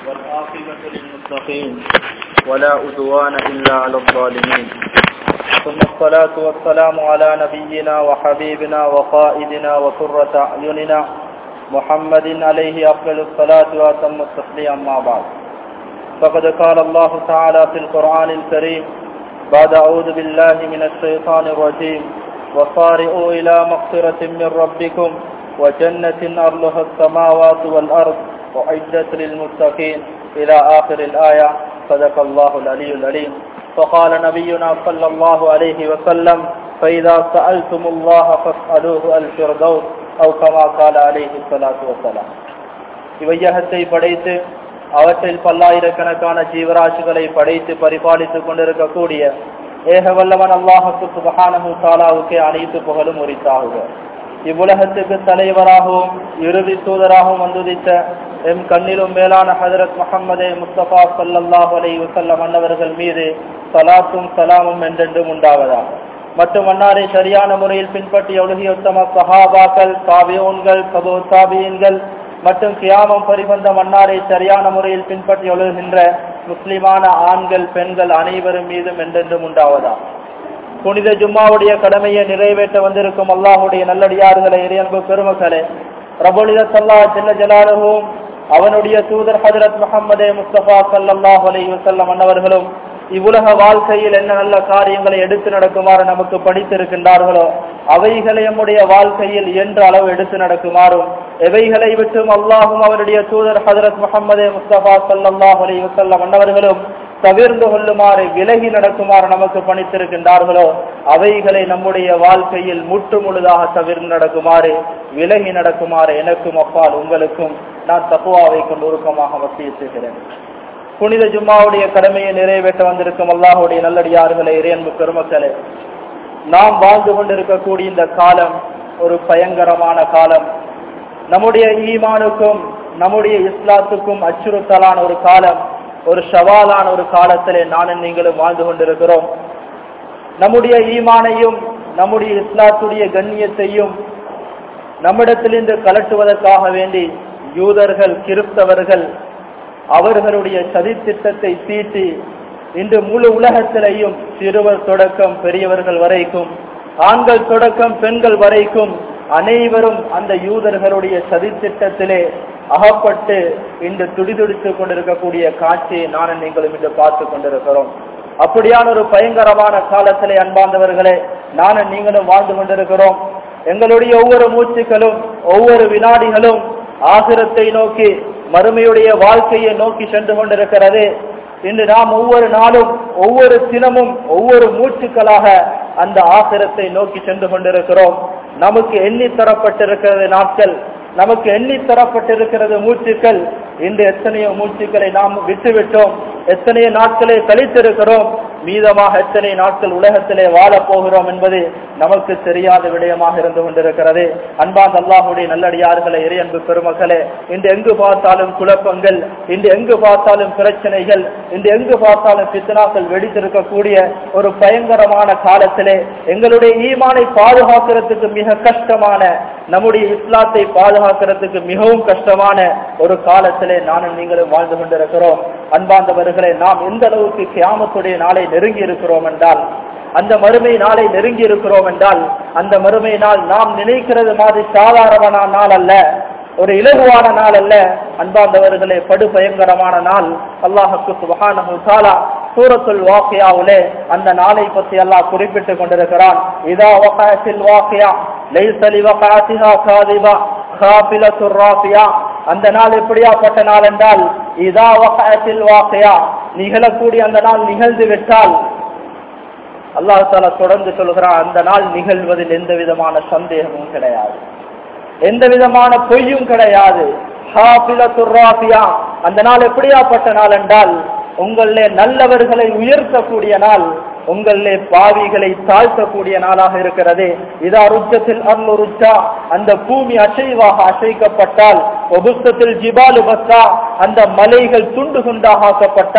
والعاقبة للمتقين ولا أدوان إلا على الظالمين ثم الصلاة والسلام على نبينا وحبيبنا وقائدنا وقرة أعيننا محمد عليه أفضل الصلاة وأتم التسليم أما بعد فقد قال الله تعالى في القرآن الكريم بعد أعوذ بالله من الشيطان الرجيم وصارئوا إلى مغفرة من ربكم وجنة أرضها السماوات والأرض وعدت للمتقين إلى آخر الآية صدق الله العلي العليم فقال نبينا صلى الله عليه وسلم فإذا سألتم الله فاسألوه الفردوس أو كما قال عليه الصلاة والسلام இவையகத்தை படைத்து அவற்றில் பல்லாயிரக்கணக்கான ஜீவராசிகளை படைத்து பரிபாலித்துக் கொண்டிருக்கக்கூடிய ஏக வல்லவன் அல்லாஹுக்கு சுபஹானஹு தாலாவுக்கே அனைத்து புகழும் உரித்தாகுக இவ்வுலகத்துக்கு தலைவராகவும் இறுதி தூதராகவும் வந்துதித்த எம் கண்ணிலும் மேலான ஹதரத் முகமதே முஸ்தபா சல்லல்லாஹ் அலை வசல்லம் அன்னவர்கள் மீது சலாத்தும் சலாமும் என்றென்றும் உண்டாவதா மற்றும் அன்னாரை சரியான முறையில் பின்பற்றிய ஒழுகியுத்தம சஹாபாக்கள் தாபியோன்கள் கபோ தாபியன்கள் மற்றும் கியாமம் பரிபந்த மன்னாரை சரியான முறையில் பின்பற்றி ஒழுகின்ற முஸ்லிமான ஆண்கள் பெண்கள் அனைவரும் மீதும் என்றென்றும் உண்டாவதா புனித ஜும்மாவுடைய கடமையை நிறைவேற்ற வந்திருக்கும் அல்லாஹுடைய நல்லடியார்களை இறையன்பு பெருமக்களே ரபுலித சல்லா ஜில்ல ஜலாலுவும் அவனுடைய தூதர் ஹஜரத் முகமதே முஸ்தபா சல்லாஹ் அலி வசல்லம் அன்னவர்களும் இவ்வுலக வாழ்க்கையில் என்ன நல்ல காரியங்களை எடுத்து நடக்குமாறு நமக்கு படித்திருக்கின்றார்களோ அவைகளை நம்முடைய வாழ்க்கையில் என்ற அளவு எடுத்து நடக்குமாறும் எவைகளை விட்டும் அல்லாஹும் அவருடைய தூதர் ஹதரத் முகமதே முஸ்தபா சல்லாஹ் அலி வசல்லம் அன்னவர்களும் தவிர்ந்து கொள்ளுமாறு விலகி நடக்குமாறு நமக்கு பணித்திருக்கின்றார்களோ அவைகளை நம்முடைய வாழ்க்கையில் முற்று முழுதாக தவிர்ந்து நடக்குமாறு விலகி நடக்குமாறு எனக்கும் அப்பால் உங்களுக்கும் நான் தப்புவாவை கொண்டு உருக்கமாக வசியத்துகிறேன் புனித ஜும்மாவுடைய கடமையை நிறைவேற்ற வந்திருக்கும் அல்லாஹுடைய நல்லடியார்களே இறையன்பு பெருமக்களே நாம் வாழ்ந்து கொண்டிருக்கக்கூடிய இந்த காலம் ஒரு பயங்கரமான காலம் நம்முடைய ஈமானுக்கும் நம்முடைய இஸ்லாத்துக்கும் அச்சுறுத்தலான ஒரு காலம் ஒரு சவாலான ஒரு காலத்திலே நானும் நீங்களும் வாழ்ந்து கொண்டிருக்கிறோம் நம்முடைய ஈமானையும் நம்முடைய இஸ்லாத்துடைய கண்ணியத்தையும் நம்மிடத்திலிருந்து கலட்டுவதற்காக வேண்டி யூதர்கள் கிறிஸ்தவர்கள் அவர்களுடைய சதித்திட்டத்தை தீட்டி இன்று முழு உலகத்திலேயும் சிறுவர் தொடக்கம் பெரியவர்கள் வரைக்கும் ஆண்கள் தொடக்கம் பெண்கள் வரைக்கும் அனைவரும் அந்த யூதர்களுடைய சதித்திட்டத்திலே அகப்பட்டு இன்று துடிதுடித்துக் கொண்டிருக்கக்கூடிய காட்சியை நானும் நீங்களும் இன்று பார்த்து கொண்டிருக்கிறோம் அப்படியான ஒரு பயங்கரமான காலத்திலே அன்பார்ந்தவர்களே நானும் நீங்களும் வாழ்ந்து கொண்டிருக்கிறோம் எங்களுடைய ஒவ்வொரு மூச்சுக்களும் ஒவ்வொரு வினாடிகளும் ஆசிரத்தை நோக்கி மறுமையுடைய வாழ்க்கையை நோக்கி சென்று கொண்டிருக்கிறது இன்று நாம் ஒவ்வொரு நாளும் ஒவ்வொரு தினமும் ஒவ்வொரு மூச்சுக்களாக அந்த ஆசிரத்தை நோக்கி சென்று கொண்டிருக்கிறோம் நமக்கு எண்ணி தரப்பட்டிருக்கிறது நாட்கள் நமக்கு எண்ணி தரப்பட்டிருக்கிறது மூச்சுக்கள் இன்று எத்தனையோ மூச்சுக்களை நாம் விட்டுவிட்டோம் எத்தனையோ நாட்களை கழித்திருக்கிறோம் மீதமாக எத்தனை நாட்கள் உலகத்திலே வாழப் போகிறோம் என்பது நமக்கு தெரியாத விடயமாக இருந்து கொண்டிருக்கிறது அன்பாந்த அல்லாஹுடைய நல்லடியார்களை இறையன்பு பெருமக்களே இன்று எங்கு பார்த்தாலும் குழப்பங்கள் இன்று எங்கு பார்த்தாலும் பிரச்சனைகள் இன்று எங்கு பார்த்தாலும் பித்தனாக்கள் வெடித்திருக்கக்கூடிய ஒரு பயங்கரமான காலத்திலே எங்களுடைய ஈமானை பாதுகாக்கிறதுக்கு மிக கஷ்டமான நம்முடைய இஸ்லாத்தை பாதுகாக்கிறதுக்கு மிகவும் கஷ்டமான ஒரு காலத்திலே நானும் நீங்களும் வாழ்ந்து கொண்டிருக்கிறோம் அன்பாந்தவர்களே நாம் எந்த அளவுக்கு கியாமத்துடைய நாளை நெருங்கி இருக்கிறோம் என்றால் அந்த மறுமை நாளை நெருங்கி இருக்கிறோம் என்றால் அந்த மறுமை நாள் நாம் நினைக்கிறது மாதிரி சாதாரணமான நாள் அல்ல ஒரு இலகுவான நாள் அல்ல அன்பார்ந்தவர்களே படு பயங்கரமான நாள் அல்லாஹுக்கு சுபஹானஹு தாலா சூரத்துல் வாக்கியாவுலே அந்த நாளை பற்றி அல்லாஹ் குறிப்பிட்டுக் கொண்டிருக்கிறான் இதா வகாத்தில் வாக்கியா லைசலி வகாத்திஹா காதிபா காபிலத்துர் ராஃபியா அந்த நாள் எப்படியாப்பட்ட நாள் என்றால் இதா வகாத்தில் வாக்கியா நிகழக்கூடிய அந்த நாள் நிகழ்ந்து விட்டால் அல்லாஹ் தாலா தொடர்ந்து சொல்கிறான் அந்த நாள் நிகழ்வதில் எந்த விதமான சந்தேகமும் கிடையாது எந்த விதமான பொய்யும் கிடையாது அந்த நாள் எப்படியாப்பட்ட நாள் என்றால் உங்களே நல்லவர்களை உயர்த்தக்கூடிய நாள் உங்களே பாவிகளை தாழ்த்தக்கூடிய நாளாக இருக்கிறது இதா ருஜத்தில் அருளுருச்சா அந்த பூமி அசைவாக அசைக்கப்பட்டால் ஒபுஸ்தத்தில் ஜிபாலு பஸ்ஸா அந்த மலைகள் துண்டு துண்டாக ஆக்கப்பட்டால்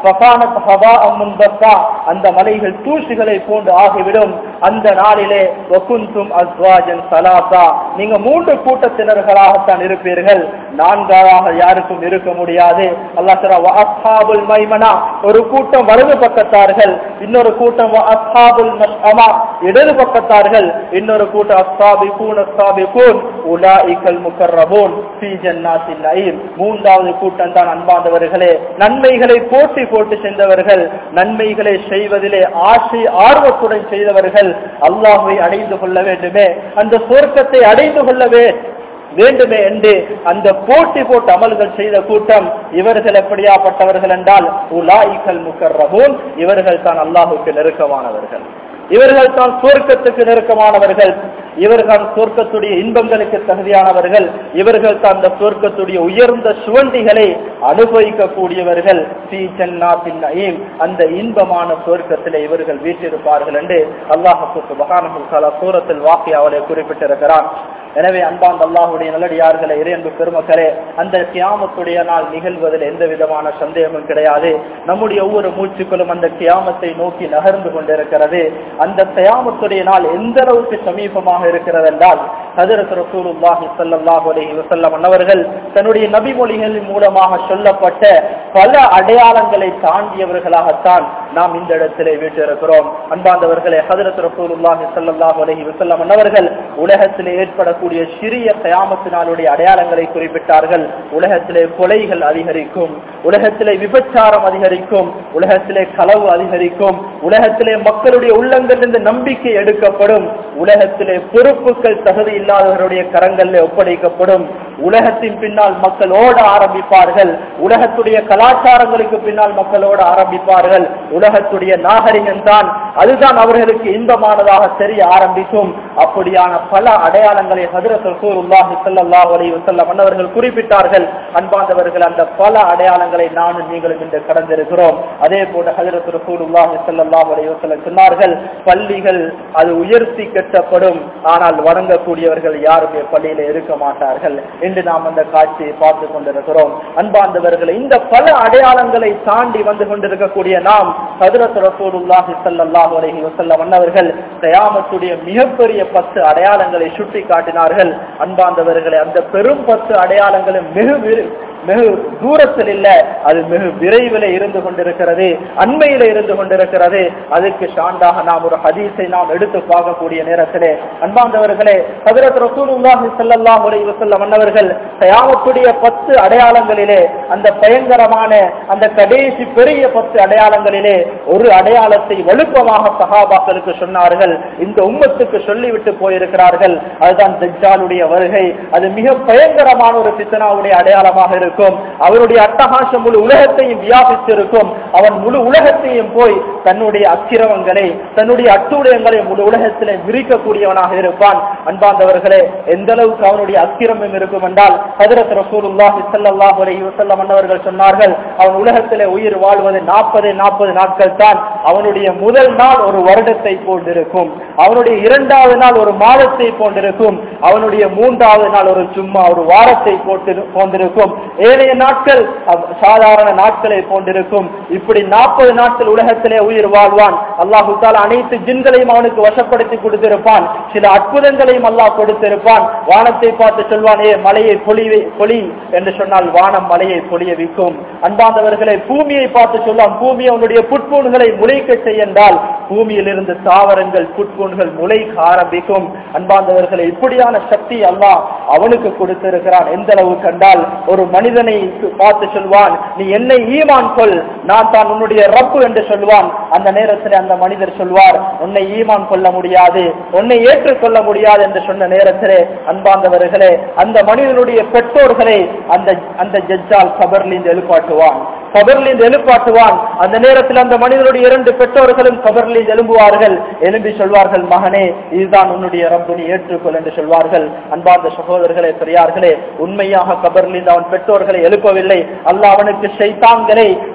ஃபகானத் ஹபாஅம் முன்பத்தா அந்த மலைகள் தூசுகளை போன்று ஆகிவிடும் அந்த நாளிலே வகுந்தும் அஸ்வாஜன் சலாசா நீங்க மூன்று கூட்டத்தினர்களாகத்தான் இருப்பீர்கள் நான்காக யாருக்கும் இருக்க முடியாது அல்லாஹ் சொல்றா, "வ அஸ்ஹாபுல் மைமனா ஒரு கூட்டம் வலது பக்கத்தார்கள் இன்னொரு கூட்டம் வ அஸ்ஹாபுல் மஷ்அமா இடது பக்கத்தார்கள் இன்னொரு கூட்டம் அஸ்ஸாபிகூன் அஸ்ஸாபிகூன் உலாயிகல் முகர்ரபூன் ஃபீ ஜன்னாத்தின் நயீம் மூன்றாவது கூட்டம் தான் அன்பாந்தவர்களே நன்மைகளை போட்டி போட்டு சென்றவர்கள் நன்மைகளை செய்வதிலே ஆசை ஆர்வத்துடன் செய்தவர்கள் அல்லாஹ்வை அடைந்து கொள்ள வேண்டுமே அந்த சொர்க்கத்தை அடைந்து கொள்ளவே வேண்டுமே என்று அந்த போட்டி போட்டு அமல்கள் செய்த கூட்டம் இவர்கள் எப்படியாப்பட்டவர்கள் என்றால் உலாயிகல் முகர்ரபூன் இவர்கள் தான் அல்லாஹுக்கு நெருக்கமானவர்கள் இவர்கள் தான் சுவர்க்கத்துக்கு நெருக்கமானவர்கள் இவர்கள் சுவர்க்கத்துடைய இன்பங்களுக்கு தகுதியானவர்கள் இவர்கள் தான் அந்த சுவர்க்கத்துடைய உயர்ந்த சுவண்டிகளை அனுபவிக்கக்கூடியவர்கள் ஸ்ரீ ஜன்னாத்தின் நயீம் அந்த இன்பமான சுவர்க்கத்திலே இவர்கள் வீற்றிருப்பார்கள் என்று அல்லாஹு சுபஹானஹு சூரத்தில் வாக்கியாவலை குறிப்பிட்டிருக்கிறான் எனவே அன்பாந்த அல்லாஹுடைய நல்லடியார்களே இறையன்பு பெருமக்களே அந்த கியாமத்துடைய நாள் நிகழ்வதில் எந்த விதமான சந்தேகமும் கிடையாது நம்முடைய ஒவ்வொரு மூச்சுக்களும் அந்த கியாமத்தை நோக்கி நகர்ந்து கொண்டிருக்கிறது அந்த கியாமத்துடைய நாள் எந்த அளவுக்கு சமீபமாக இருக்கிறது என்றால் ஹஜரத் ரசூலுல்லாஹி ஸல்லல்லாஹு அலைஹி வஸல்லம் அன்னவர்கள் தன்னுடைய நபிமொழிகளின் மூலமாக சொல்லப்பட்ட பல அடையாளங்களை தாண்டியவர்களாகத்தான் நாம் இந்த இடத்திலே வீட்டிருக்கிறோம் அன்பாந்தவர்களே ஹஜரத் ரசூலுல்லாஹி ஸல்லல்லாஹு அலைஹி வஸல்லம் அன்னவர்கள் உலகத்திலே ஏற்படக்கூடிய சிறிய கயாமத்தினாலுடைய அடையாளங்களை குறிப்பிட்டார்கள் உலகத்திலே கொலைகள் அதிகரிக்கும் உலகத்திலே விபச்சாரம் அதிகரிக்கும் உலகத்திலே களவு அதிகரிக்கும் உலகத்திலே மக்களுடைய உள்ளங்களிலிருந்து நம்பிக்கை எடுக்கப்படும் உலகத்திலே பொறுப்புகள் தகுதி இல்லாதவர்களுடைய கரங்களில் ஒப்படைக்கப்படும் உலகத்தின் பின்னால் மக்கள் ஓட ஆரம்பிப்பார்கள் உலகத்துடைய கலாச்சாரங்களுக்கு பின்னால் மக்கள் ஓட ஆரம்பிப்பார்கள் உலகத்துடைய நாகரிகம் தான் அதுதான் அவர்களுக்கு இன்பமானதாக தெரிய ஆரம்பிக்கும் அப்படியான பல அடையாளங்களை ஹஜரத் ரசூலுல்லாஹி ஸல்லல்லாஹு அலைஹி வஸல்லம் அன்னவர்கள் குறிப்பிட்டார்கள் அன்பாந்தவர்கள் அந்த பல அடையாளங்களை நானும் நீங்களும் இன்று கடந்திருக்கிறோம் அதே போல ஹஜரத் ரசூலுல்லாஹி ஸல்லல்லாஹு அலைஹி வஸல்லம் சொன்னார்கள் பள்ளிகள் அது உயர்த்தி கட்டப்படும் ஆனால் வணங்கக்கூடியவர்கள் யாருமே பள்ளியில இருக்க மாட்டார்கள் என்று நாம் அந்த காட்சியை பார்த்து கொண்டிருக்கிறோம் அன்பாந்தவர்கள் இந்த பல அடையாளங்களை தாண்டி வந்து கொண்டிருக்கக்கூடிய நாம் ஹஜரத் ரசூலுல்லாஹி ஸல்லல்லாஹு அலைஹி வஸல்லம் அன்னவர்கள் கயாமத்துடைய மிகப்பெரிய பத்து அடையாளங்களை சுட்டி காட்டினார்கள் அன்பாந்தவர்களை அந்த பெரும் பத்து அடையாளங்களும் மிகு விரு- மிகு தூரத்தில் இல்ல அது மிகு விரைவில் இருந்து கொண்டிருக்கிறது அண்மையில இருந்து கொண்டிருக்கிறது அதுக்கு சான்றாக நாம் ஒரு ஹதீஸை நாம் எடுத்து பார்க்கக்கூடிய நேரத்திலே அன்பாந்தவர்களே ஹஜரத் ரசூலுல்லாஹி ஸல்லல்லாஹு அலைஹி வஸல்லம் அன்னவர்கள் கயாமத்துடைய பத்து அடையாளங்களிலே அந்த பயங்கரமான அந்த கடைசி பெரிய பத்து அடையாளங்களிலே ஒரு அடையாளத்தை வலுப்பமாக சஹாபாக்களுக்கு சொன்னார்கள் இந்த உம்மத்துக்கு சொல்லிவிட்டு போயிருக்கிறார்கள் அதுதான் தஜ்ஜாலுடைய வருகை அது மிக பயங்கரமான ஒரு பித்தனாவுடைய அடையாளமாக இருக்கும் அவருடைய அட்டகாசம் முழு உலகத்தையும் வியாபித்திருக்கும் அவன் முழு உலகத்தையும் போய் தன்னுடைய அக்கிரமங்களை தன்னுடைய அட்டுடையங்களை முழு உலகத்திலே விரிக்கக்கூடியவனாக இருப்பான் அன்பாந்தவர்களே எந்த அளவுக்கு அவனுடைய அக்கிரமம் இருக்கும் என்றால் ஹஜரத் ரசூலுல்லாஹி ஸல்லல்லாஹு அலைஹி வஸல்லம் அன்னவர்கள் சொன்னார்கள் அவன் உலகத்திலே உயிர் வாழ்வது நாற்பது நாற்பது நாட்கள் தான் அவனுடைய முதல் நாள் ஒரு வருடத்தை போன்றிருக்கும் அவனுடைய இரண்டாவது நாள் ஒரு மாதத்தை போன்றிருக்கும் அவனுடைய மூன்றாவது நாள் ஒரு சும்மா ஒரு வாரத்தை போட்டு போன்றிருக்கும் ஏனைய நாட்கள் அவ்- சாதாரண நாட்களை போன்றிருக்கும் இப்படி நாற்பது நாட்கள் உலகத்திலே உயிர் வாழ்வான் அல்லாஹு தாலா அனைத்து ஜின்களையும் அவனுக்கு வசப்படுத்தி கொடுத்திருப்பான் சில அற்புதங்களையும் அல்லாஹ் கொடுத்திருப்பான் வானத்தை பார்த்து சொல்வான் ஏ மலையை பொழிவை பொழி என்று சொன்னால் வானம் மலையை பொழிய வைக்கும் அன்பாந்தவர்களை பூமியை பார்த்து சொல்வான் பூமி அவனுடைய புட்பூன்களை முளைக்க செய்யென்றால் பூமியில் இருந்து தாவரங்கள் புட்பூன்கள் முளைக்க ஆரம்பிக்கும் அன்பாந்தவர்களை இப்படியான சக்தி அல்லாஹ் அவனுக்கு கொடுத்திருக்கிறான் எந்த அளவு கண்டால் ஒரு மனிதனை பார்த்து சொல்வான் நீ என்னை ஈமான் கொள் நான் தான் உன்னுடைய ரப்பு என்று சொல்வான் அந்த நேரத்தில் அந்த மனிதர் சொல்வார் உன்னை ஈமான் கொள்ள முடியாது உன்னை ஏற்றுக்கொள்ள முடியாது என்று சொன்ன நேரத்திலே அன்பாந்தவர்களே அந்த மனிதனுடைய பெற்றோர்களை அந்த அந்த ஜட்ஜால் கபர்லிந்து எழுப்பாட்டுவான் கபர்லிந்து எழுப்பாட்டுவான் அந்த நேரத்தில் அந்த மனிதனுடைய இரண்டு பெற்றோர்களும் கபர்லிந்து எழும்புவார்கள் எழும்பி சொல்வார்கள் மகனே இதுதான் உன்னுடைய ரப்பு நீ ஏற்றுக்கொள் என்று சொல்வார்கள் அன்பார்ந்த சகோதரர்களே பெரியார்களே உண்மையாக கபர்லிந்து அவன் பெற்றோர்களை எழுப்பவில்லை அல்லாஹ் அவனுக்கு ஷைத்தான்களை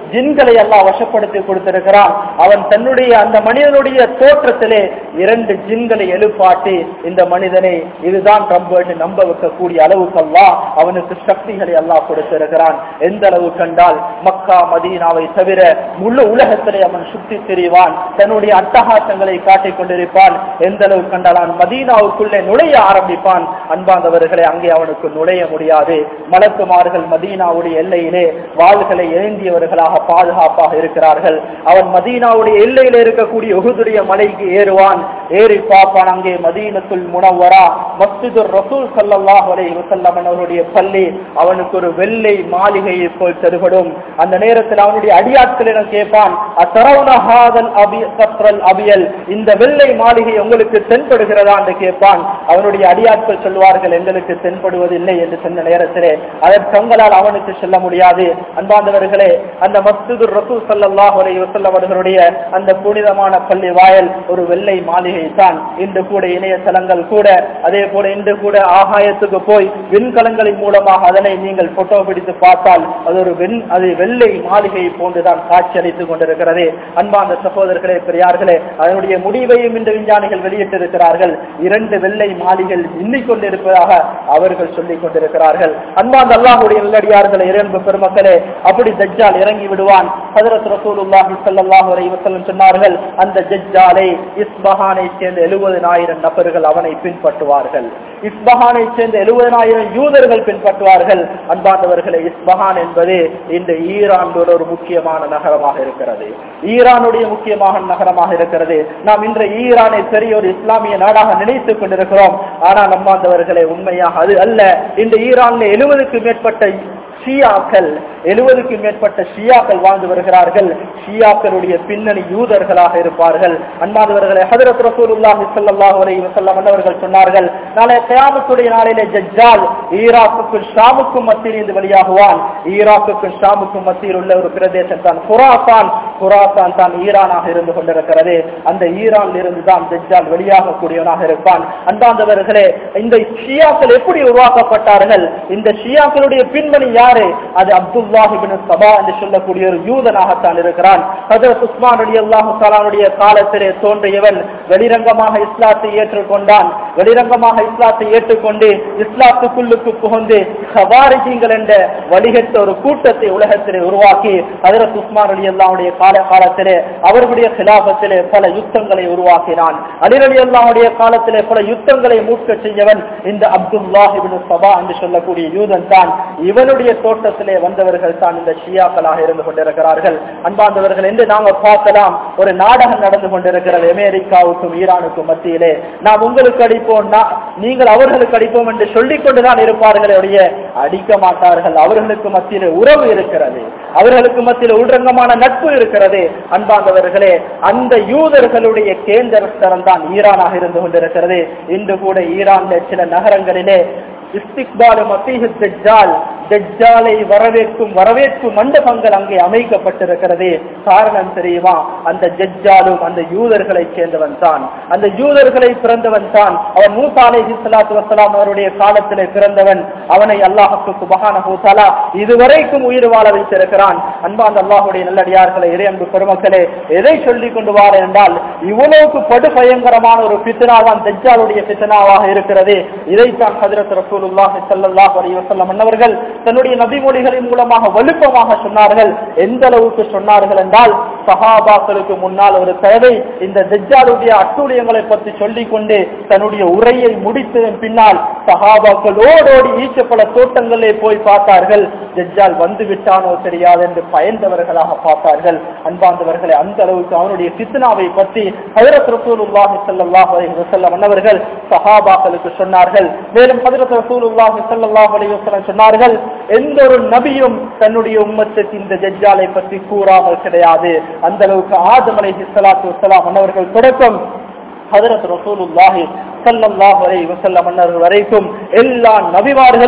ஜின்களை எல்லாம் வசப்படுத்தி கொடுத்திருக்கிறான் அவன் தன்னுடைய அந்த மனிதனுடைய தோற்றத்திலே இரண்டு ஜின்களை எழுப்பாட்டி இந்த மனிதனை இதுதான் ரப்பு என்று நம்ப வைக்கக்கூடிய அளவுக்கு அல்லாஹ் அவனுக்கு சக்திகளை எல்லாம் கொடுத்திருக்கிறான் எந்த அளவு கண்டால் மக்கா மதீனாவை தவிர முழு உலகத்திலே அவன் சுற்றி திரிவான் தன்னுடைய அட்டகாசங்களை காட்டிக் கொண்டிருப்பான் எந்த அளவு கண்டால் அவன் மதீனாவுக்குள்ளே நுழைய ஆரம்பிப்பான் அன்பாந்தவர்களை அங்கே அவனுக்கு நுழைய முடியாது மலக்குமார்கள் மதீனாவுடைய எல்லையிலே வாள்களை ஏந்தியவர்களாக பாதுகாப்பாக இருக்கிறார்கள் அவன் மதீனாவுடைய எல்லையில இருக்கக்கூடிய உகுதுடைய மலைக்கு ஏறுவான் ஏறி பார்ப்பான் அங்கே மதீனத்துல் முனவரா மஸ்ஜிதுர் ரசூல் சல்லல்லாஹு அலைஹி வஸல்லம் அவருடைய பள்ளி அவனுக்கு ஒரு வெள்ளை மாளிகையை போல் தெருபடும் அந்த நேரத்தில் அவனுடைய அடியாட்களிடம் கேட்பான் அத்தரவுன ஹாதல் அபி சத்ரல் அபியல் இந்த வெள்ளை மாளிகை உங்களுக்கு தென்படுகிறதா என்று கேட்பான் அவனுடைய அடியாட்கள் சொல்வார்கள் எங்களுக்கு தென்படுவதில்லை என்று சொன்ன நேரத்திலே அதற்கு தங்களால் அவனுக்கு சொல்ல முடியாது அன்பாந்தவர்களே அந்த மஸ்ஜிது ரசூல் சல்லல்லாஹு அலைஹி வஸல்லம் அவர்களுடைய அந்த புனிதமான பள்ளி வாயல் ஒரு வெள்ளை மாளிகை தான் இன்று கூட இணையதளங்கள் கூட அதே போல இன்று கூட ஆகாயத்துக்கு போய் விண்கலங்களின் மூலமாக அதனை நீங்கள் போட்டோ பிடித்து பார்த்தால் அது ஒரு வெண் அது வெள்ளை மாளிகை போன்றுதான் காட்சியளித்துக் கொண்டிருக்கிறது அன்பார்ந்த சகோதரர்களே பெரியார்களே அதனுடைய முடிவையும் இன்று விஞ்ஞானிகள் வெளியிட்டிருக்கிறார்கள் இரண்டு வெள்ளை மாளிகள் எண்ணிக்கொண்டிருப்பதாக அவர்கள் சொல்லிக் கொண்டிருக்கிறார்கள் அன்பார்ந்த அல்லாஹுடைய நல்லடியார்களே இரண்டு பெருமக்களே அப்படி தஜ்ஜால் இறங்கி விடுவான் ஹதரத் ரசூலுல்லாஹி ஸல்லல்லாஹு அலைஹி வஸல்லம் சொன்னார்கள் அந்த ஜஜ்ஜாலை இஸ்பஹானை சேர்ந்த 70000 நபர்கள் அவனை பின்பற்றுவார்கள் இஸ்பஹானை சேர்ந்த 70000 யூதர்கள் பின்பற்றுவார்கள் அன்பார்ந்தவர்களே இஸ்பஹான் என்பது இந்த ஈரானோட ஒரு முக்கியமான நகரமாக இருக்கிறது ஈரானுடைய முக்கியமான நகரமாக இருக்கிறது நாம் இன்று ஈரானை பெரிய ஒரு இஸ்லாமிய நாடாக நினைத்துக் கொண்டிருக்கிறோம் ஆனால் நம்மாந்தவர்களே உண்மையாக அது அல்ல இந்த ஈரான்ல எழுபதுக்கு மேற்பட்ட ஷியாக்கள் எழுபதுக்கு மேற்பட்ட ஷியாக்கள் வாழ்ந்து வருகிறார்கள் ஷியாக்களுடைய பின்னணி யூதர்களாக இருப்பார்கள் அன்பாதவர்களை ஹதரத் ரசூலுல்லாஹி ஸல்லல்லாஹு அலைஹி வஸல்லம் அவர்கள் சொன்னார்கள் நாளை கியாமத்துடைய நாளிலே ஜஜ்ஜால் ஈராக்குக்கும் ஷாமுக்கும் மத்தியில் இருந்து வெளியாகுவான் ஈராக்குக்கும் ஷாமுக்கும் மத்தியில் உள்ள ஒரு பிரதேசம் தான் குராசான் குராசான் தான் ஈரானாக இருந்து கொண்டிருக்கிறது அந்த ஈரானில் இருந்து தான் ஜஜ்ஜால் வெளியாகக்கூடியவனாக இருப்பான் அன்பாந்தவர்களே இந்த ஷியாக்கள் எப்படி உருவாக்கப்பட்டார்கள் இந்த ஷியாக்களுடைய பின்மணி யாரு அது அப்துல்லாஹிபின் சபா என்று சொல்லக்கூடிய ஒரு யூதனாகத்தான் இருக்கிறான் ஹதரத் உஸ்மான் அலி அல்லாஹு தாலானுடைய காலத்திலே தோன்றியவன் வெளிரங்கமாக இஸ்லாத்தை ஏற்றுக்கொண்டான் வெளிரங்கமாக இஸ்லாத்தை ஏற்றுக்கொண்டு இஸ்லாத்துக்குள்ளுக்கு புகுந்து ஹவாரிஜிங்கள் என்ற வழிகட்ட ஒரு கூட்டத்தை உலகத்திலே உருவாக்கி ஹதரத் உஸ்மான் அலி அல்லாவுடைய கால காலத்திலே அவர்களுடைய கிலாபத்திலே பல யுத்தங்களை உருவாக்கினான் அலிர் அலி அல்லாவுடைய காலத்திலே பல யுத்தங்களை மூட்க செய்யவன் இந்த அப்துல்லாஹிபின் சபா என்று சொல்லக்கூடிய யூதன் தான் இவனுடைய தோட்டத்திலே வந்தவர்கள் தான் இந்த ஷியாக்களாக இருந்து கொண்டிருக்கிறார்கள் அன்பாந்தவர்கள் என்று நாங்கள் பார்க்கலாம் ஒரு நாடகம் நடந்து கொண்டிருக்கிறது அமெரிக்காவுக்கும் ஈரானுக்கும் மத்தியிலே நாம் உங்களுக்கு அடிப்போம் நா- நீங்கள் அவர்களுக்கு அடிப்போம் என்று சொல்லிக் கொண்டுதான் இருப்பார்களே ஒழிய அடிக்க மாட்டார்கள் அவர்களுக்கு மத்தியிலே உறவு இருக்கிறது அவர்களுக்கு மத்தியில் உள்ரங்கமான நட்பு இருக்கிறது அன்பாந்தவர்களே அந்த யூதர்களுடைய கேந்திரஸ்தரம் தான் ஈரானாக இருந்து கொண்டிருக்கிறது இன்று கூட ஈரான்ல சில நகரங்களிலே இஸ்திக்பாலு மசீஹ் தஜ்ஜால் தஜ்ஜாலை வரவேற்கும் வரவேற்பு மண்டபங்கள் அங்கே அமைக்கப்பட்டிருக்கிறது காரணம் தெரியுமா அந்த ஜஜ்ஜாலும் அந்த யூதர்களை சேர்ந்தவன் தான் அந்த யூதர்களை பிறந்தவன் தான் அவன் மூசா அலைஹி ஸலாத்து வஸலாம் அவருடைய காலத்திலே பிறந்தவன் அவனை அல்லாஹ்வுக்கு சுப்ஹானஹு தஆலா இதுவரைக்கும் உயிர் வாழ வைத்திருக்கிறான் அன்பாந்த அல்லாஹ்வுடைய நல்லடியார்களே இறையன்பு பெருமக்களே எதை சொல்லிக் கொண்டு வார என்றால் இவ்வளவுக்கு படு பயங்கரமான ஒரு பித்னா தான் தஜ்ஜாலுடைய பித்னாவாக இருக்கிறது இதைத்தான் ஹஜரத் ரசூலுல்லாஹி ஸல்லல்லாஹு அலைஹி வஸல்லம் அன்னவர்கள் தன்னுடைய நபிமொழிகளின் மூலமாக வலுப்பமாக சொன்னார்கள் எந்த அளவுக்கு சொன்னார்கள் என்றால் சஹாபாக்களுக்கு முன்னால் ஒரு தடவை இந்த தஜ்ஜாலுடைய அட்டூழியங்களை பற்றி சொல்லிக் கொண்டு தன்னுடைய உரையை முடித்ததன் பின்னால் சஹாபாக்கள் ஓடோடி ஈச்சப்பல தோட்டங்களே போய் பார்த்தார்கள் தஜ்ஜால் வந்து விட்டானோ தெரியாது என்று பயந்தவர்களாக பார்த்தார்கள் அன்பாந்தவர்களை அந்த அளவுக்கு அவனுடைய பித்னாவை பற்றி ஹஜரத் ரசூலுல்லாஹி ஸல்லல்லாஹு அலைஹி வஸல்லம் அன்னவர்கள் சஹாபாக்களுக்கு சொன்னார்கள் மேலும் ஹஜரத் ரசூலுல்லாஹி ஸல்லல்லாஹு அலைஹி வஸல்லம் சொன்னார்கள் எந்த ஒரு நபியும் தன்னுடைய உம்மத்துக்கு இந்த ஜஜ்ஜாலை பற்றி கூறாமல் கிடையாது அந்த அளவுக்கு ஆதம் அலைஹி ஸலாத்து வஸலாம் அன்னவர்கள் தொடக்கம் ஹதரத் ரசூலுல்லாஹி ஸல்லல்லாஹு அலைஹி வஸல்லம் அன்னர்கள் வரைக்கும் எல்லா நபிமார்களும்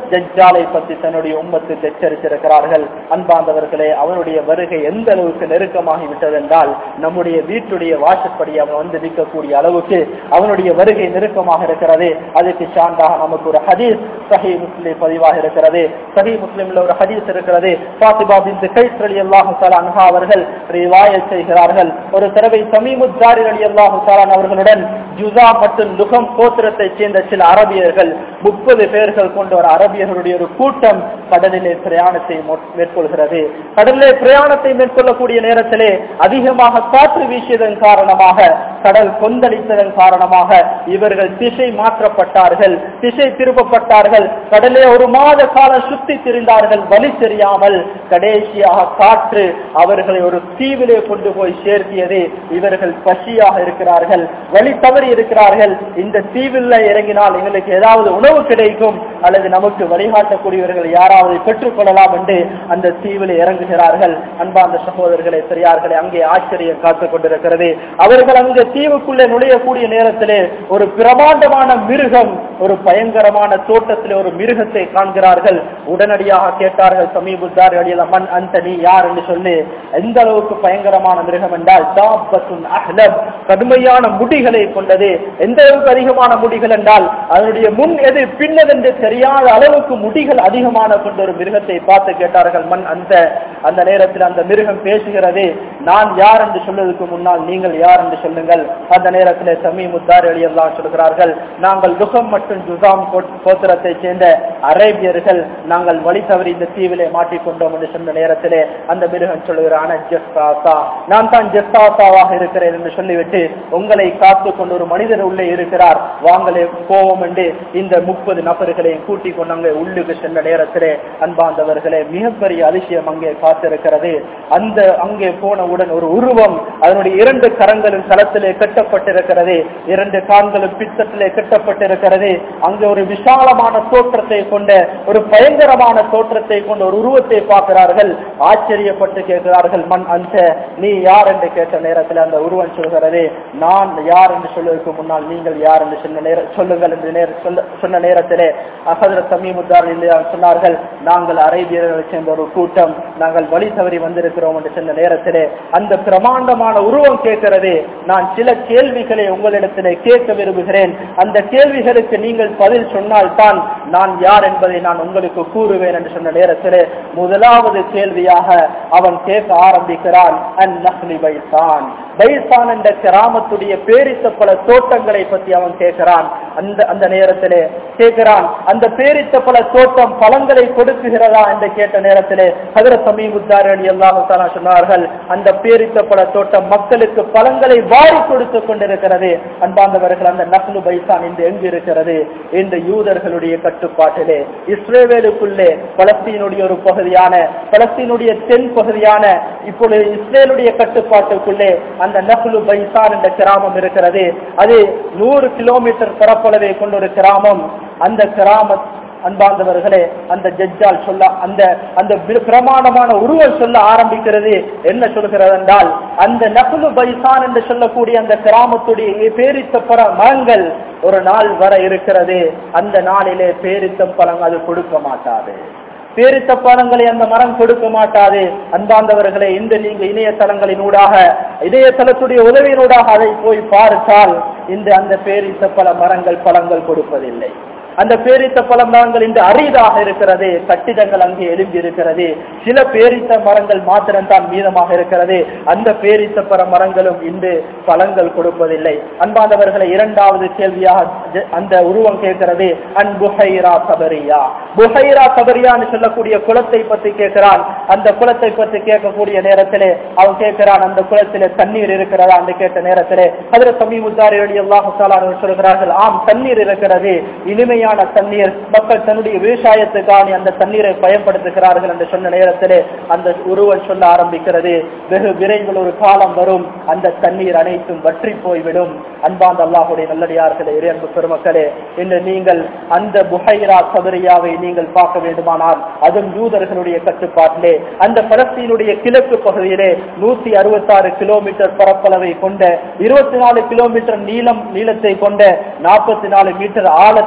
ஜஜ்ஜாலை பற்றி தன்னுடைய உம்மத்துக்கு எச்சரித்திருக்கிறார்கள் அன்பாந்தவர்களே அவனுடைய வருகை எந்த அளவுக்கு நெருக்கமாகி விட்டது என்றால் நம்முடைய வீட்டுடைய வாசப்படி அவன் வந்து நிற்கக்கூடிய அளவுக்கு அவனுடைய வருகை நெருக்கமாக இருக்கிறது அதுக்கு சான்றாக நமக்கு ஒரு ஹதீஸ் சஹி முஸ்லிம் பதிவாக இருக்கிறது சஹி முஸ்லிம்ல ஒரு ஹதீஸ் இருக்கிறது பாத்திபா பின் கைஸ் அலி அல்லாஹு அன்ஹா அவர்கள் ரிவாயத் செய்கிறார்கள் ஒரு தடவை சமீமுத்தாரி அலி அல்லாஹு அவர்களுடன் ஜுசா மற்றும் லுகம் கோத்திரத்தை சேர்ந்த சில அரபியர்கள் முப்பது பேர்கள் கொண்ட ஒரு அரபியர்களுடைய ஒரு கூட்டம் கடலிலே பிரயாணத்தை மொ- மேற்கொள்கிறது கடலிலே பிரயாணத்தை மேற்கொள்ளக்கூடிய நேரத்திலே அதிகமாக காற்று வீசியதன் காரணமாக கடல் கொந்தளித்ததன் காரணமாக இவர்கள் திசை மாற்றப்பட்டார்கள் திசை திருப்பப்பட்டார்கள் கடலே ஒரு மாத காலம் சுத்தி திரிந்தார்கள் வழி தெரியாமல் கடைசியாக காற்று அவர்களை ஒரு தீவிலே கொண்டு போய் சேர்த்தியது இவர்கள் பசியாக இருக்கிறார்கள் வழி தவறி இருக்கிறார்கள் இந்த தீவில் இறங்கினால் எங்களுக்கு ஏதாவது உணவு கிடைக்கும் அல்லது நமக்கு வழிகாட்டக்கூடியவர்கள் யாராவது பெற்றுக்கொள்ளலாம் என்று அந்த தீவில் இறங்குகிறார்கள் அன்பார்ந்த சகோதரர்களே பெரியார்களே அங்கே ஆச்சரியம் காத்துக் கொண்டிருக்கிறது அவர்கள் அங்கு தீவுக்குள்ளே நுழையக்கூடிய நேரத்திலே ஒரு பிரமாண்டமான மிருகம் ஒரு பயங்கரமான தோட்டத்திலே ஒரு மிருகத்தை காண்கிறார்கள் உடனடியாக கேட்டார்கள் சமீபுத்தார் அடியில் மண் அந்த நீ யார் என்று சொல்லி எந்த அளவுக்கு பயங்கரமான மிருகம் என்றால் தாபத்துன் அஹ்லப் கடுமையான முடிகளை கொண்டது எந்த அளவுக்கு அதிகமான முடிகள் என்றால் அதனுடைய முன் எது பின்னது என்று தெரியாத அளவுக்கு முடிகள் அதிகமான கொண்ட ஒரு மிருகத்தை பார்த்து கேட்டார்கள் மண் அந்த அந்த நேரத்தில் அந்த மிருகம் பேசுகிறது நான் யார் என்று சொல்வதற்கு முன்னால் நீங்கள் யார் என்று சொல்லுங்கள் அந்த நேரத்தில் சமீ முத்தார் எல்லாம் சொல்கிறார்கள் நாங்கள் லுகம் மற்றும் ஜுசாம் கோ- கோத்திரத்தை சேர்ந்த அரேபியர்கள் நாங்கள் வழி தவறி இந்த தீவிலே மாட்டிக்கொண்டோம் என்று சொன்ன நேரத்திலே அந்த மிருகம் சொல்லுகிறான ஜெஸ்தாசா நான் தான் ஜெஸ்தாசாவாக இருக்கிறேன் என்று சொல்லிவிட்டு உங்களை காத்து கொண்டு ஒரு மனிதர் உள்ளே இருக்கிறார் வாங்களே போவோம் என்று இந்த முப்பது நபர்களையும் கூட்டிக் கொண்டு அங்கே உள்ளுக்கு சென்ற நேரத்திலே அன்பாந்தவர்களே மிகப்பெரிய அதிசயம் அங்கே காத்திருக்கிறது அந்த அங்கே போனவுடன் ஒரு உருவம் அதனுடைய இரண்டு கரங்களும் களத்திலே கட்டப்பட்டிருக்கிறது இரண்டு கால்களும் பித்தத்திலே கட்டப்பட்டிருக்கிறது அங்கே ஒரு விசாலமான தோற்றத்தை கொண்ட ஒரு பயங்கரமான தோற்றத்தை கொண்ட ஒரு உருவத்தை பார்க்கிறார்கள் ஆச்சரியப்பட்டு கேட்கிறார்கள் மண் அந்த நீ யார் என்று கேட்ட நேரத்தில் அந்த உருவம் சொல்கிறது நான் யார் என்று சொல்வதற்கு முன்னால் நீங்கள் யார் என்று சொன்ன நேர சொல்லுங்கள் என்று நேர- சொல்ல- சொன்ன நேரத்திலே அகதர் சமீமுத்தார் இல்லையா சொன்னார்கள் நாங்கள் அரேபியர்களை சேர்ந்த ஒரு கூட்டம் நாங்கள் வழி தவறி வந்திருக்கிறோம் என்று சொன்ன நேரத்திலே அந்த பிரமாண்டமான உருவம் கேட்கிறது நான் சில கேள்விகளை உங்களிடத்திலே கேட்க விரும்புகிறேன் அந்த கேள்விகளுக்கு நீங்கள் பதில் சொன்னால் தான் நான் யார் என்பதை நான் உங்களுக்கு கூறுவேன் என்று சொன்ன நேரத்திலே முதலாவது கேள்வியாக அவன் கேட்க ஆரம்பிக்கிறான் அந்நஹ்லி பைசான் பைசான் என்ற கிராமத்துடைய பேரித்த பல தோட்டங்களை பற்றி அவன் கேட்கிறான் அந்த அந்த நேரத்திலே கேட்கிறான் அந்த பேரித்த பல தோட்டம் பழங்களை கொடுக்குகிறதா என்று கேட்ட நேரத்திலே ஹதர சமீமுத்தார் அலி அல்லாஹு தஆலா சொன்னார்கள் அந்த பேரித்த பல தோட்டம் மக்களுக்கு பழங்களை வாரி கொடுத்து கொண்டிருக்கிறது அன்பாந்தவர்கள் அந்த நக்லு பைசான் இன்று எங்கு இருக்கிறது இந்த யூதர்களுடைய கட்டுப்பாட்டிலே இஸ்ரேவேலுக்குள்ளே பலஸ்தீனுடைய ஒரு பகுதியான பலஸ்தீனுடைய தென் பகுதியான இப்பொழுது இஸ்ரேலுடைய கட்டுப்பாட்டுக்குள்ளே அந்த நக்லு பைசான் என்ற கிராமம் இருக்கிறது அது நூறு கிலோமீட்டர் பரப்பளவை கொண்ட ஒரு கிராமம் அந்த கிராம அன்பார்ந்தவர்களே அந்த ஜட்ஜால் சொல்ல அந்த அந்த பிர- பிரமாணமான உருவம் சொல்ல ஆரம்பிக்கிறது என்ன சொல்கிறது என்றால் அந்த நகுலு பைசான் என்று சொல்லக்கூடிய அந்த கிராமத்துடைய பேரித்த பர மரங்கள் ஒரு நாள் வர இருக்கிறது அந்த நாளிலே பேரித்த பழம் அது கொடுக்க மாட்டாது பேரித்த பழங்களை அந்த மரம் கொடுக்க மாட்டாது அன்பார்ந்தவர்களே இன்று நீங்க இணையதளங்களின் ஊடாக இணையதளத்துடைய உதவியினூடாக அதை போய் பார்த்தால் இந்த அந்த பேரித்த பல மரங்கள் பழங்கள் கொடுப்பதில்லை அந்த பேரித்த பல மரங்கள் இன்று அரிதாக இருக்கிறது கட்டிடங்கள் அங்கே எழும்பி இருக்கிறது சில பேரித்த மரங்கள் மாத்திரம்தான் மீதமாக இருக்கிறது அந்த பேரித்த பல மரங்களும் இன்று பழங்கள் கொடுப்பதில்லை அன்பாந்தவர்களை இரண்டாவது கேள்வியாக ஜ- அந்த உருவம் கேட்கிறது அன் புஹைரா கபரியா புஹைரா கபரியான்னு சொல்லக்கூடிய குளத்தை பற்றி கேட்கிறான் அந்த குளத்தை பற்றி கேட்கக்கூடிய நேரத்திலே அவன் கேட்கிறான் அந்த குளத்திலே தண்ணீர் இருக்கிறதா என்று கேட்ட நேரத்திலே அதில் சமீமுத்தாரி அல்லாஹு சொல்கிறார்கள் ஆம் தண்ணீர் இருக்கிறது இனிமையான தண்ணீர் மக்கள் தன்னுடைய விவசாயத்துக்கான அந்த தண்ணீரை பயன்படுத்துகிறார்கள் என்று சொன்ன நேரத்திலே அந்த உருவம் சொல்ல ஆரம்பிக்கிறது வெகு விரைவில் ஒரு காலம் வரும் அந்த தண்ணீர் அனைத்தும் வற்றி போய்விடும் அன்பாந்த அல்லாஹுடைய நல்லடியார்களே இறையன்பு பெருமக்களே இன்று நீங்கள் அந்த புஹைரா சபரியாவை நீங்கள் பார்க்க வேண்டுமானால் அதுவும் யூதர்களுடைய கட்டுப்பாட்டிலே அந்த பலஸ்தீனுடைய கிழக்கு பகுதியிலே நூத்தி அறுபத்தாறு கிலோமீட்டர் பரப்பளவை கொண்ட இருபத்தி நாலு கிலோமீட்டர் நீளம் நீளத்தை கொண்ட நாற்பத்தி நாலு மீட்டர் ஆழத்தை கொண்ட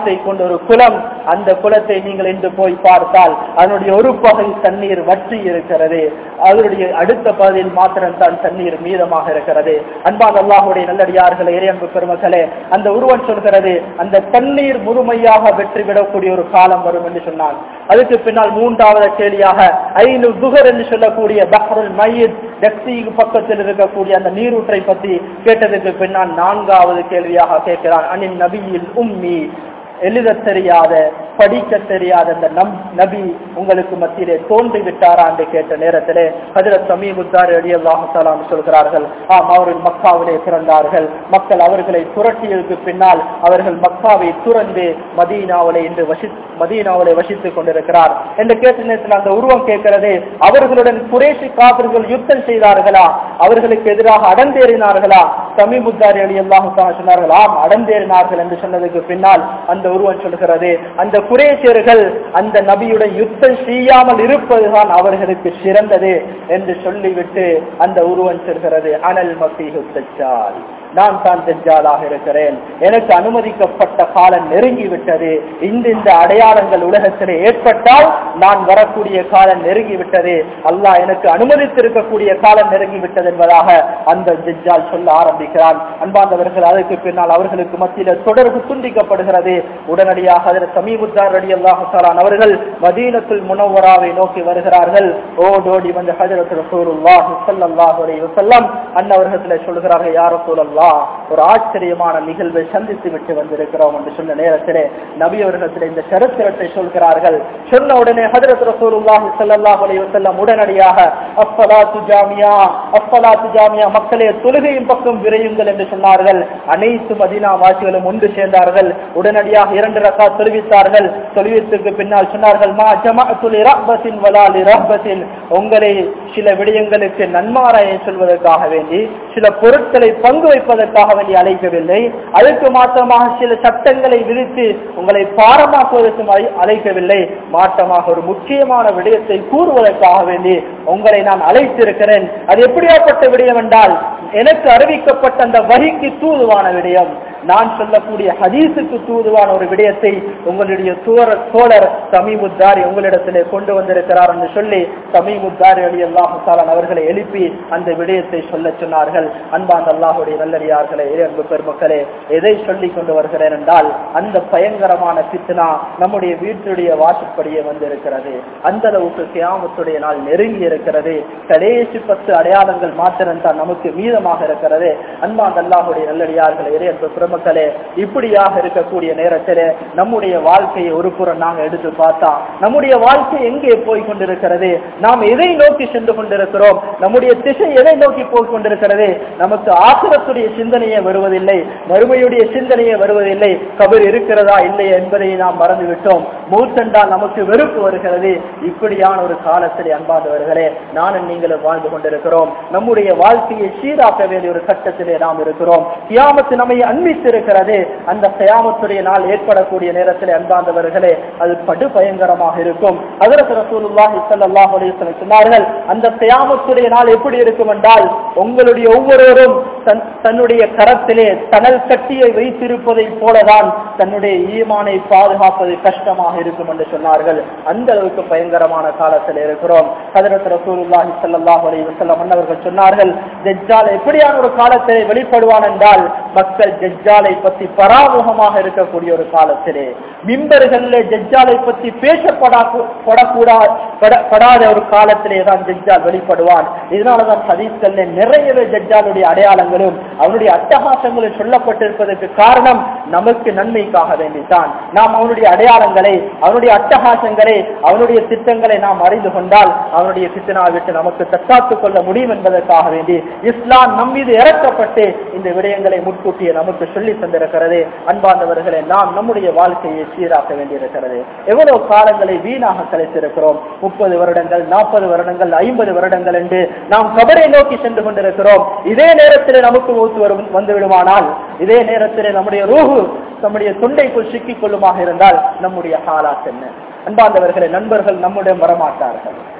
ஒரு குளம் அந்த குளத்தை நீங்கள் இன்று போய் பார்த்தால் அதனுடைய ஒரு பகுதி தண்ணீர் வற்றி இருக்கிறது அதனுடைய அடுத்த பகுதியில் மாத்திரம் தான் தண்ணீர் மீதமாக இருக்கிறது அன்பான் அல்லாஹுடைய நல்லடியார்களே இறையன்பு பெருமக்களே அந்த உருவன் சொல்கிறது அந்த தண்ணீர் முழுமையாக வெற்றி விடக்கூடிய ஒரு காலம் வரும் என்று சொன்னான் அதுக்கு பின்னால் மூன்றாவது கேள்வியாக ஐநூறு துகர் என்று சொல்லக்கூடிய பஹ்ருல் மயீத் டெக்ஸிக்கு பக்கத்தில் இருக்கக்கூடிய அந்த நீரூற்றை பற்றி கேட்டதுக்கு பின்னால் நான்காவது கேள்வியாக கேட்கிறான் அனின் நபியில் உம்மி எழுத தெரியாத படிக்க தெரியாத அந்த நம் நபி உங்களுக்கு மத்தியிலே தோன்றி விட்டாரா என்று கேட்ட நேரத்திலே ஹஜரத் சமீமுத்தார் அலியல்லாஹாலாம் சொல்கிறார்கள் ஆம் அவர்கள் மக்காவிலே பிறந்தார்கள் மக்கள் அவர்களை துரட்டியதுக்கு பின்னால் அவர்கள் மக்காவை துறந்து மதீனாவிலே இன்று வசி மதீனாவிலே வசித்துக் கொண்டிருக்கிறார் என்று கேட்ட நேரத்தில் அந்த உருவம் கேட்கிறது அவர்களுடன் குறைசி காவிர்கள் யுத்தம் செய்தார்களா அவர்களுக்கு எதிராக அடந்தேறினார்களா சமீமுத்தாரி அலி அல்லாஹு சொன்னார்கள் ஆம் அடந்தேறினார்கள் என்று சொன்னதுக்கு பின்னால் அந்த உருவம் சொல்கிறது அந்த குரேசியர்கள் அந்த நபியுடன் யுத்தம் செய்யாமல் இருப்பதுதான் அவர்களுக்கு சிறந்தது என்று சொல்லிவிட்டு அந்த உருவம் சொல்கிறது அனல் மசீஹு தஜ்ஜால் நான் தான் தெஜாலாக இருக்கிறேன் எனக்கு அனுமதிக்கப்பட்ட காலம் நெருங்கி விட்டது இந்த இந்த அடையாளங்கள் உலகத்திலே ஏற்பட்டால் நான் வரக்கூடிய காலம் நெருங்கி விட்டது அல்லாஹ் எனக்கு அனுமதித்திருக்கக்கூடிய காலம் நெருங்கி விட்டது என்பதாக அந்த ஜெஜால் சொல்ல ஆரம்பிக்கிறான் அன்பாந்தவர்கள் அதற்கு பின்னால் அவர்களுக்கு மத்தியில் தொடர்பு துண்டிக்கப்படுகிறது உடனடியாக அதில் சமீபுத்தார் அடி அல்லாஹாலான் அவர்கள் மதீனத்துல் முனவராவை நோக்கி வருகிறார்கள் ஓடோடி வந்து ஹஜரத் ரசூலுல்லாஹி ஸல்லல்லாஹு அலைஹி வஸல்லம் அன்னவர்களிடத்தில் சொல்கிறார்கள் யார் ரசூலல்லாஹ் ஒரு ஆச்சரியமான நிகழ்வை சந்தித்து விட்டு வந்திருக்கிறோம் என்று சொன்ன நேரத்திலே நபி அவர்களிடத்தில் இந்த சரித்திரத்தை சொல்கிறார்கள் சொன்ன உடனே ஹஜரத் ரசூலுல்லாஹி ஸல்லல்லாஹு அலைஹி வஸல்லம் உடனடியாக அஸ்ஸலாத்து ஜாமியா அஸ்ஸலாத்து ஜாமியா மக்களே தொழுகையின் பக்கம் விரையுங்கள் என்று சொன்னார்கள் அனைத்து மதீனா வாசிகளும் ஒன்று சேர்ந்தார்கள் உடனடியாக இரண்டு ரக்கா தொழுவித்தார்கள் தொழுவித்துக்கு பின்னால் சொன்னார்கள் மா ஜமாஅத்துல் ரஹ்பத்தின் வலாலி ரஹ்பத்தின் உங்களை சில விடயங்களுக்கு நன்மாராய சொல்வதற்காக வேண்டி சில பொருட்களை பங்கு வைப்பதற்காக வேண்டி அழைக்கவில்லை அதற்கு மாற்றமாக சில சட்டங்களை விதித்து உங்களை பாரமாக்குவதற்கு அழை- அழைக்கவில்லை மாற்றமாக ஒரு முக்கியமான விடயத்தை கூறுவதற்காக வேண்டி உங்களை நான் அழைத்திருக்கிறேன் அது எப்படியாப்பட்ட விடயம் என்றால் எனக்கு அறிவிக்கப்பட்ட அந்த வரிக்கு தூதுவான விடயம் நான் சொல்லக்கூடிய ஹதீஸுக்கு தூதுவான ஒரு விடயத்தை உங்களுடைய தோர தோழர் சமீமுத்தாரி உங்களிடத்திலே கொண்டு வந்திருக்கிறார் என்று சொல்லி சமீமுத்தாரி அலி அல்லாஹாலான் அவர்களை எழுப்பி அந்த விடயத்தை சொல்ல சொன்னார்கள் அன்பாந்த அல்லாஹுடைய நல்லடியார்களே அன்பு பெருமக்களே எதை சொல்லி கொண்டு வருகிறேன் என்றால் அந்த பயங்கரமான பித்னா நம்முடைய வீட்டுடைய வாசற்படியே வந்திருக்கிறது அந்த அளவுக்கு கியாமத்துடைய நாள் நெருங்கி இருக்கிறது கடைசி பத்து அடையாளங்கள் மாத்திரம் தான் நமக்கு மீதமாக இருக்கிறது அன்பாந்த அல்லாஹுடைய நல்லடியார்களே இறையன்பு பெருமக்களே இப்படியாக இருக்கக்கூடிய நேரத்திலே நம்முடைய வாழ்க்கையை ஒரு புறம் நாங்க எடுத்து பார்த்தா நம்முடைய வாழ்க்கை எங்கே போய் கொண்டிருக்கிறது நாம் எதை நோக்கி சென்று கொண்டிருக்கிறோம் நம்முடைய திசை எதை நோக்கி போய் கொண்டிருக்கிறது நமக்கு ஆசிரத்துடைய சிந்தனையே வருவதில்லை மறுமையுடைய சிந்தனையே வருவதில்லை கபர் இருக்கிறதா இல்லை என்பதை நாம் மறந்துவிட்டோம் மூத்தண்டால் நமக்கு வெறுப்பு வருகிறது இப்படியான ஒரு காலத்திலே அன்பாதவர்களே நானும் நீங்களும் வாழ்ந்து கொண்டிருக்கிறோம் நம்முடைய வாழ்க்கையை சீராக்க வேண்டிய ஒரு கட்டத்திலே நாம் இருக்கிறோம் கியாமத்து நம்மை அன்பித்திருக்கிறது அந்த கயாமத்துடைய நாள் ஏற்படக்கூடிய நேரத்தில் அன்பாந்தவர்களே அது படு பயங்கரமாக இருக்கும் அதற்கு ரசூலுல்லாஹி ஸல்லல்லாஹு அலைஹி வஸல்லம் சொன்னார்கள் அந்த கயாமத்துடைய நாள் எப்படி இருக்கும் என்றால் உங்களுடைய ஒவ்வொருவரும் தன் தன்னுடைய கரத்திலே தனல் கட்டியை வைத்திருப்பதை போலதான் தன்னுடைய ஈமானை பாதுகாப்பது கஷ்டமாக இருக்கும் என்று சொன்னார்கள் அந்த அளவுக்கு பயங்கரமான காலத்தில் இருக்கிறோம் ஹதரத் ரசூலுல்லாஹி ஸல்லல்லாஹு அலைஹி வஸல்லம் அன்னவர்கள் சொன்னார்கள் தஜ்ஜால் எப்படியான ஒரு காலத்திலே வெளிப்படுவான் என்றால் மக்கள் ஜஜ்ஜாலை பற்றி பராமுகமாக இருக்கக்கூடிய ஒரு காலத்திலே மிம்பர்களிலே ஜஜ்ஜாலை பற்றி பேசப்படா படக்கூடா பட- படாத ஒரு காலத்திலே தான் ஜஜ்ஜால் வெளிப்படுவான் இதனாலதான் ஹதீஸ்கள்ல நிறையவே ஜஜ்ஜாலுடைய அடையாளங்களும் அவனுடைய அட்டகாசங்களும் சொல்லப்பட்டிருப்பதற்கு காரணம் நமக்கு நன்மைக்காக வேண்டித்தான் நாம் அவனுடைய அடையாளங்களை அவனுடைய அட்டகாசங்களை அவனுடைய திட்டங்களை நாம் அறிந்து கொண்டால் அவனுடைய சித்தனா விட்டு நமக்கு தற்காத்துக் கொள்ள முடியும் என்பதற்காக வேண்டி இஸ்லாம் நம் மீது இறக்கப்பட்டு இந்த விடயங்களை முன்கூட்டியே நமக்கு சொல்லி தந்திருக்கிறது அன்பார்ந்தவர்களே நாம் நம்முடைய வாழ்க்கையை சீராக்க வேண்டியிருக்கிறது எவ்வளவு காலங்களை வீணாக கழித்திருக்கிறோம் முப்பது வருடங்கள் நாற்பது வருடங்கள் ஐம்பது வருடங்கள் என்று நாம் கபரை நோக்கி சென்று கொண்டிருக்கிறோம் இதே நேரத்தில் நமக்கு மூத்து வரும் வந்து விடுமானால் இதே நேரத்தில் நம்முடைய ரூஹு நம்முடைய தொண்டைக்குள் சிக்கிக் கொள்ளுமாக இருந்தால் நம்முடைய ஹாலாத் என்ன அன்பார்ந்தவர்களே நண்பர்கள் நம்முடன் வரமாட்டார்கள்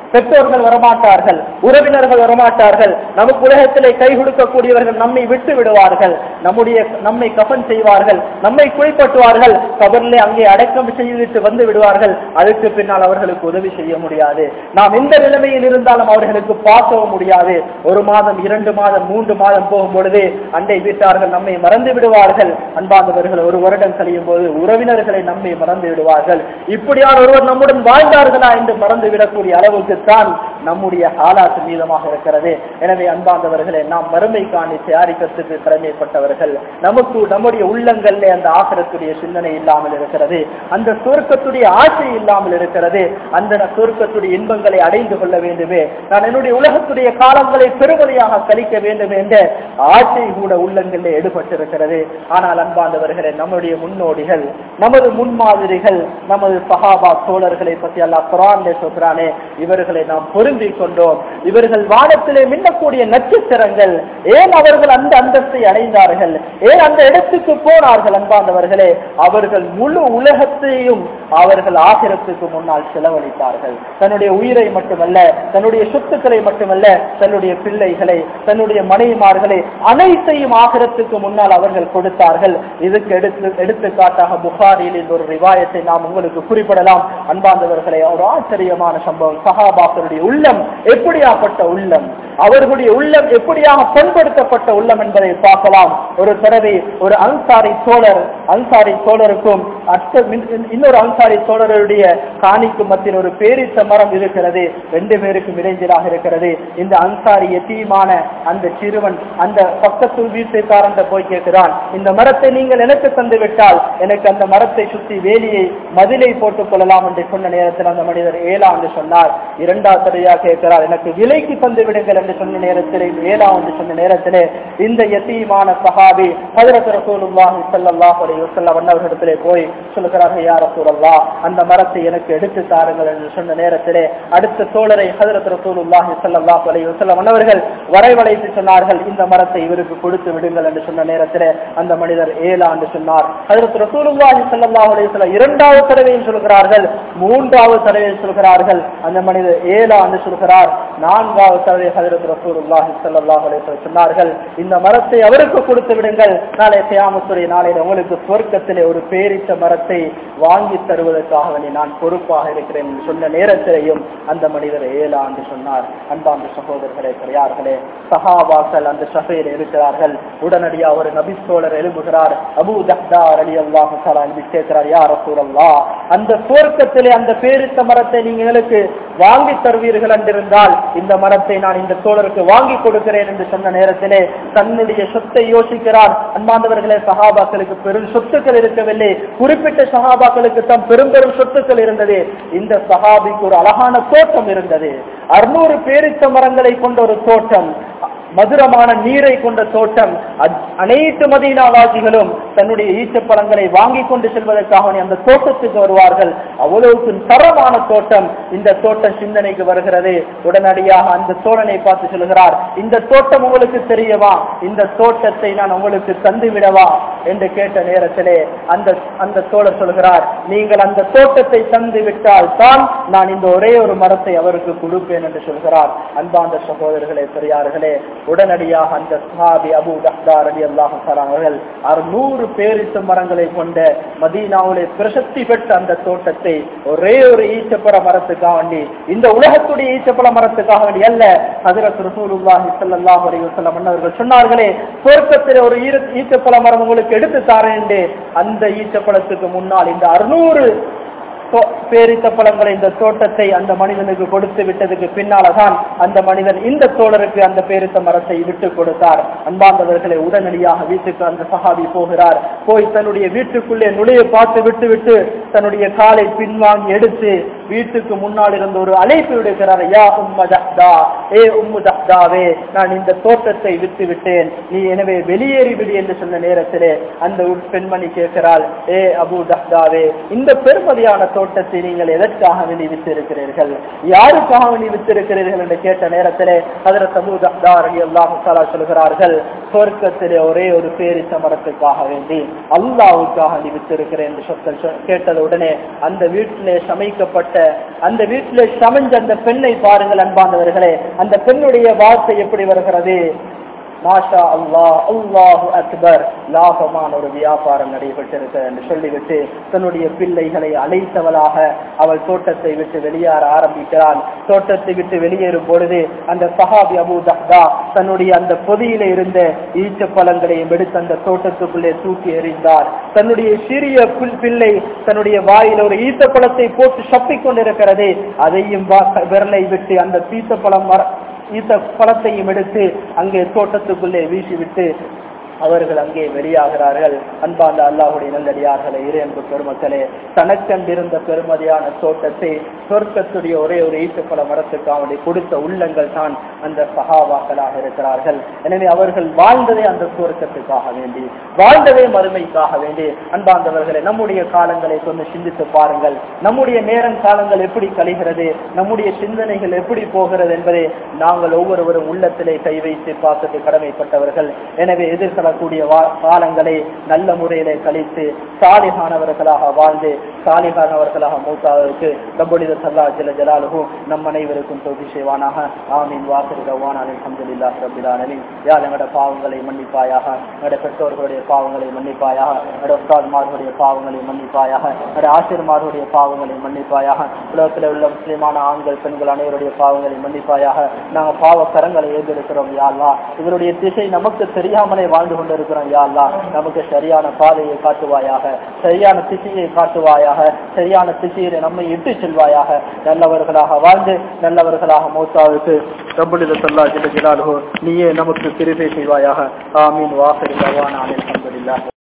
பெற்றோர்கள் வரமாட்டார்கள் உறவினர்கள் வரமாட்டார்கள் நமக்கு உலகத்திலே கை கொடுக்கக்கூடியவர்கள் நம்மை விட்டு விடுவார்கள் நம்முடைய நம்மை கபன் செய்வார்கள் நம்மை குளிப்பட்டுவார்கள் கபரிலே அங்கே அடக்கம் செய்துவிட்டு வந்து விடுவார்கள் அதுக்கு பின்னால் அவர்களுக்கு உதவி செய்ய முடியாது நாம் எந்த நிலைமையில் இருந்தாலும் அவர்களுக்கு பார்க்கவும் முடியாது ஒரு மாதம் இரண்டு மாதம் மூன்று மாதம் போகும் பொழுது அண்டை வீட்டார்கள் நம்மை மறந்து விடுவார்கள் அன்பாந்தவர்கள் ஒரு வருடம் கழியும் போது உறவினர்களை நம்மை மறந்து விடுவார்கள் இப்படியான ஒருவர் நம்முடன் வாழ்ந்தார்களா என்று மறந்து விடக்கூடிய அளவுக்கு தான் நம்முடைய ஆலாத்து மீதமாக இருக்கிறது எனவே அன்பாந்தவர்களே நாம் மறுமை காணி தயாரிக்கிறதுக்கு கடமைப்பட்டவர்கள் நமக்கு நம்முடைய உள்ளங்களிலே அந்த ஆசிரத்துடைய சிந்தனை இல்லாமல் இருக்கிறது அந்த சுருக்கத்துடைய ஆசை இல்லாமல் இருக்கிறது அந்த சுருக்கத்துடைய இன்பங்களை அடைந்து கொள்ள வேண்டுமே நான் என்னுடைய உலகத்துடைய காலங்களை பெருமதியாக கழிக்க வேண்டும் என்ற ஆசை கூட உள்ளங்களிலே எடுபட்டிருக்கிறது ஆனால் அன்பாந்தவர்களே நம்முடைய முன்னோடிகள் நமது முன்மாதிரிகள் நமது சஹாபா தோழர்களை பற்றி அல்லாஹ் குரான்லே சொல்றானே இவர்களை நாம் பொருந்திக் கொண்டோம் இவர்கள் வானத்திலே மின்னக்கூடிய நட்சத்திரங்கள் ஏன் அவர்கள் அந்த அந்தஸ்தை அடைந்தார்கள் ஏன் அந்த இடத்துக்கு போனார்கள் அன்பாந்தவர்களே அவர்கள் முழு உலகத்தையும் அவர்கள் ஆகிரத்துக்கு முன்னால் செலவழித்தார்கள் தன்னுடைய உயிரை மட்டுமல்ல தன்னுடைய சொத்துக்களை மட்டுமல்ல தன்னுடைய பிள்ளைகளை தன்னுடைய மனைவிமார்களை அனைத்தையும் ஆகிரத்துக்கு முன்னால் அவர்கள் கொடுத்தார்கள் இதுக்கு எடுத்து எடுத்துக்காட்டாக புகாரில் இந்த ஒரு ரிவாயத்தை நாம் உங்களுக்கு குறிப்பிடலாம் அன்பாந்தவர்களே ஒரு ஆச்சரியமான சம்பவம் சஹாபாக்களுடைய உள்ளம் எப்படியாப்பட்ட உள்ளம் அவர்களுடைய உள்ளம் எப்படியாக பண்படுத்தப்பட்ட உள்ளம் என்பதை பார்க்கலாம் ஒரு தடவை ஒரு அன்சாரி தோழர் அன்சாரி தோழருக்கும் அத்த இன்னொரு அன்சாரி தோழருடைய காணிக்கு மத்தியில் ஒரு பேரித்த மரம் இருக்கிறது ரெண்டு பேருக்கும் இடைஞ்சலாக இருக்கிறது இந்த அன்சாரி எத்தீமான அந்த சிறுவன் அந்த பக்கத்து வீட்டுக்காரன் போய் கேட்கிறான் இந்த மரத்தை நீங்கள் எனக்கு தந்து விட்டால் எனக்கு அந்த மரத்தை சுற்றி வேலியை மதிலை போட்டுக் கொள்ளலாம் என்று சொன்ன நேரத்தில் அந்த மனிதர் ஏலா என்று சொன்னார் இரண்டாவது தடையா கேட்கிறார் எனக்கு விலைக்கு தந்து விடுங்கள் என்று சொன்ன நேரத்தில் ஏலா என்று சொன்ன நேரத்திலே இந்த எத்தீமான சஹாபி ஹஜரத் ரசூலுல்லாஹி ஸல்லல்லாஹு அலைஹி வஸல்லம் அன்னவர்களிடத்திலே போய் சொல்லுகிறார்கள் யா ரசூலல்லாஹ் அந்த மரத்தை எனக்கு எடுத்து தாருங்கள் என்று சொன்ன நேரத்திலே அடுத்த தோழரை ஹஜரத் ரசூலுல்லாஹி ஸல்லல்லாஹு அலைஹி வஸல்லம் அன்னவர்கள் வரவழைத்து சொன்னார்கள் இந்த மரத்தை இவருக்கு கொடுத்து விடுங்கள் என்று சொன்ன நேரத்திலே அந்த மனிதர் ஏலா என்று சொன்னார் ஹஜரத் ரசூலுல்லாஹி ஸல்லல்லாஹு அலைஹி வஸல்லம் இரண்டாவது தடவையில் சொல்கிறார்கள் மூன்றாவது தடவையில் சொல்கிறார்கள் அந்த மனிதர் ஏலா என்று சொல்கிறார் நான்காவது தடவை ஹஜரத் ரசூலுல்லாஹி ஸல்லல்லாஹு அலைஹி வஸல்லம் சொன்னார்கள் இந்த மரத்தை அவருக்கு கொடுத்து விடுங்கள் நாளை கியாமத்துடைய நாளையில் உங்களுக்கு சொர்க்கத்திலே ஒரு பேரித்த மரத்தை வாங்கி தருவதற்காக வேண்டி நான் பொறுப்பாக இருக்கிறேன் என்று சொன்ன நேரத்திலேயும் அந்த மனிதர் ஏலா என்று சொன்னார் அன்பாந்த சகோதரர்களே பெரியார்களே சஹாபாக்கள் அந்த சபையில் இருக்கிறார்கள் உடனடியா ஒரு நபிசோழர் எழுப்புகிறார் அபு தஹ்தார் அலி அல்லாஹு என்று கேட்கிறார் யார் ரசூலல்லா அந்த சுவர்க்கத்திலே அந்த பேரித்த மரத்தை நீங்க எங்களுக்கு வாங்கி தருவீர்கள் என்றிருந்தால் இந்த மரத்தை நான் இந்த தோழருக்கு வாங்கி கொடுக்கிறேன் என்று சொன்ன நேரத்திலே தன்னுடைய சொத்தை யோசிக்கிறார் அன்பாந்தவர்களே சஹாபாக்களுக்கு பெரும் சொத்துக்கள் இருக்கவில்லை குறிப்பிட்ட சஹாபாக்களுக்கு தம் பெரும் பெரும் சொத்துக்கள் இருந்தது இந்த சஹாபிக்கு ஒரு அழகான தோட்டம் இருந்தது அறுநூறு பேரித்த மரங்களை கொண்ட ஒரு தோட்டம் மதுரமான நீரை கொண்ட தோட்டம் அ- அனைத்து மதீனாவாசிகளும் தன்னுடைய ஈச்சப்பழங்களை வாங்கி கொண்டு செல்வதற்காக அந்த தோட்டத்துக்கு வருவார்கள் அவ்வளவுக்கு தரமான தோட்டம் இந்த தோட்டம் சிந்தனைக்கு வருகிறது உடனடியாக அந்த தோழனை பார்த்து சொல்கிறார் இந்த தோட்டம் உங்களுக்கு தெரியவா இந்த தோட்டத்தை நான் உங்களுக்கு தந்து விடவா என்று கேட்ட நேரத்திலே அந்த அந்த தோழர் சொல்கிறார் நீங்கள் அந்த தோட்டத்தை தந்து விட்டால் தான் நான் இந்த ஒரே ஒரு மரத்தை அவருக்கு கொடுப்பேன் என்று சொல்கிறார் அன்பாந்த சகோதரர்களே பெரியார்களே உடனடியாக அந்த சஹாபி அபு தஹ்தார் அலி அல்லாஹ் அவர்கள் அறுநூறு பேரித்து மரங்களை கொண்ட மதீனாவிலே பிரசக்தி பெற்ற அந்த தோட்டத்தை ஒரே ஒரு ஈச்சப்பழ மரத்துக்காக வேண்டி இந்த உலகத்துடைய ஈச்சப்பழ மரத்துக்காக வேண்டி அல்ல ஹஜரத் ரசூலுல்லாஹி ஸல்லல்லாஹு அலைஹி வஸல்லம் அன்னவர்கள் சொன்னார்களே சொர்க்கத்தில் ஒரு ஈர- ஈச்சப்பழ மரம் உங்களுக்கு எடுத்து தாரேன் என்று அந்த ஈச்சப்பழத்துக்கு முன்னால் இந்த அறுநூறு தோ- பேரித்த பழங்களை இந்த தோட்டத்தை அந்த மனிதனுக்கு கொடுத்து விட்டதுக்கு பின்னால்தான் அந்த மனிதன் இந்த தோழருக்கு அந்த பேரித்த மரத்தை விட்டு கொடுத்தார் அன்பார்ந்தவர்களை உடனடியாக வீட்டுக்கு அந்த சஹாபி போகிறார் போய் தன்னுடைய வீட்டுக்குள்ளே நுழைய பார்த்து விட்டு விட்டு தன்னுடைய காலை பின்வாங்கி எடுத்து வீட்டுக்கு முன்னால் இருந்த ஒரு அழைப்பு விடுகிறார் யா உம்ம தஹ்தா ஏ உம்மு தஹ்தாவே நான் இந்த தோட்டத்தை விட்டு விட்டேன் நீ எனவே வெளியேறி விடு என்று சொன்ன நேரத்திலே அந்த உட் பெண்மணி கேட்கிறாள் ஏ அபு தஹ்தாவே இந்த பெருமதியான தோட்டத்தை சொர்க்கத்தை நீங்கள் எதற்காக வேண்டி வித்திருக்கிறீர்கள் யாருக்காக வேண்டி வித்திருக்கிறீர்கள் என்று கேட்ட நேரத்திலே அதில் சமூகத்தாரி எல்லாம் சொல்கிறார்கள் சொர்க்கத்திலே ஒரே ஒரு பேரிச்ச மரத்துக்காக வேண்டி அல்லாவுக்காக வேண்டி வித்திருக்கிறேன் என்று சொற்கள் சொ- கேட்டது உடனே அந்த வீட்டிலே சமைக்கப்பட்ட அந்த வீட்டிலே சமைஞ்ச அந்த பெண்ணை பாருங்கள் அன்பாந்தவர்களே அந்த பெண்ணுடைய வார்த்தை எப்படி வருகிறது மாஷா அல்லாஹ் அல்லாஹு அக்பர் லாபமான ஒரு வியாபாரம் நடைபெற்றிருக்கிறது என்று சொல்லிவிட்டு தன்னுடைய பிள்ளைகளை அழைத்தவளாக அவள் தோட்டத்தை விட்டு வெளியேற ஆரம்பிக்கிறாள் தோட்டத்தை விட்டு வெளியேறும் பொழுது அந்த சஹாபி அபு தஹ்தா தன்னுடைய அந்த பொதியில இருந்த ஈச்ச பழங்களையும் எடுத்து அந்த தோட்டத்துக்குள்ளே தூக்கி எறிந்தார் தன்னுடைய சிறிய பிள்- பிள்ளை தன்னுடைய வாயில் ஒரு ஈத்த பழத்தை போட்டு சப்பிக் கொண்டிருக்கிறது அதையும் வா- விரலை விட்டு அந்த பீத்தப்பழம் மர ஈத்த பழத்தையும் எடுத்து அங்கே தோட்டத்துக்குள்ளே வீசிவிட்டு அவர்கள் அங்கே வெளியாகிறார்கள் அன்பாந்த அல்லாஹுடைய நல்லடியார்களே இரு என்பு பெருமக்களே தனக்கென்றிருந்த பெருமதியான தோட்டத்தை சொர்க்கத்துடைய ஒரே ஒரு ஈட்டுப்பழ மரத்துக்கு அவனை கொடுத்த உள்ளங்கள் தான் அந்த சகாவாக்களாக இருக்கிறார்கள் எனவே அவர்கள் வாழ்ந்ததே அந்த சுவர்க்கத்துக்காக வேண்டி வாழ்ந்ததே மறுமைக்காக வேண்டி அன்பாந்தவர்களே நம்முடைய காலங்களை கொஞ்சம் சிந்தித்து பாருங்கள் நம்முடைய நேரம் காலங்கள் எப்படி கழிகிறது நம்முடைய சிந்தனைகள் எப்படி போகிறது என்பதை நாங்கள் ஒவ்வொருவரும் உள்ளத்திலே கை வைத்து பார்த்துட்டு கடமைப்பட்டவர்கள் எனவே எதிர்கொள்ளக்கூடிய வா- காலங்களை நல்ல முறையிலே கழித்து சாலிகானவர்களாக வாழ்ந்து சாலிகானவர்களாக மூத்தாவதற்கு ரப்பொழித சல்லா ஜல ஜலாலுஹு நம் அனைவருக்கும் தோதி செய்வானாக ஆமீன் வாசல் ரவான் அலமதுல்லா ரபில் ஆலமீன் யார் எங்களோட பாவங்களை மன்னிப்பாயாக எங்களோட பெற்றோர்களுடைய பாவங்களை மன்னிப்பாயாக எங்களோட உஸ்தாத்மார்களுடைய பாவங்களை மன்னிப்பாயாக எங்களோட ஆசிரியர்மார்களுடைய பாவங்களை மன்னிப்பாயாக உலகத்தில் உள்ள முஸ்லிமான ஆண்கள் பெண்கள் அனைவருடைய பாவங்களை மன்னிப்பாயாக நாங்கள் பாவ கரங்களை ஏந்திருக்கிறோம் யாழ்லா இவருடைய திசை நமக்கு தெரியாமலே வாழ்ந்து கொண்டிருக்கிறோம் யாழ்லா நமக்கு சரியான பாதையை காட்டுவாயாக சரியான திசையை காட்டுவாயாக சரியான திசையில நம்மை இட்டு செல்வாயாக நல்லவர்களாக வாழ்ந்து நல்லவர்களாக மௌத்தாவுக்கு ரப்பலித சல்லா ஜில ஜிலாலுஹு நீயே நமக்கு கிருபை செய்வாயாக ஆமீன் வாசல் அல்ஹம்துலில்லாஹ்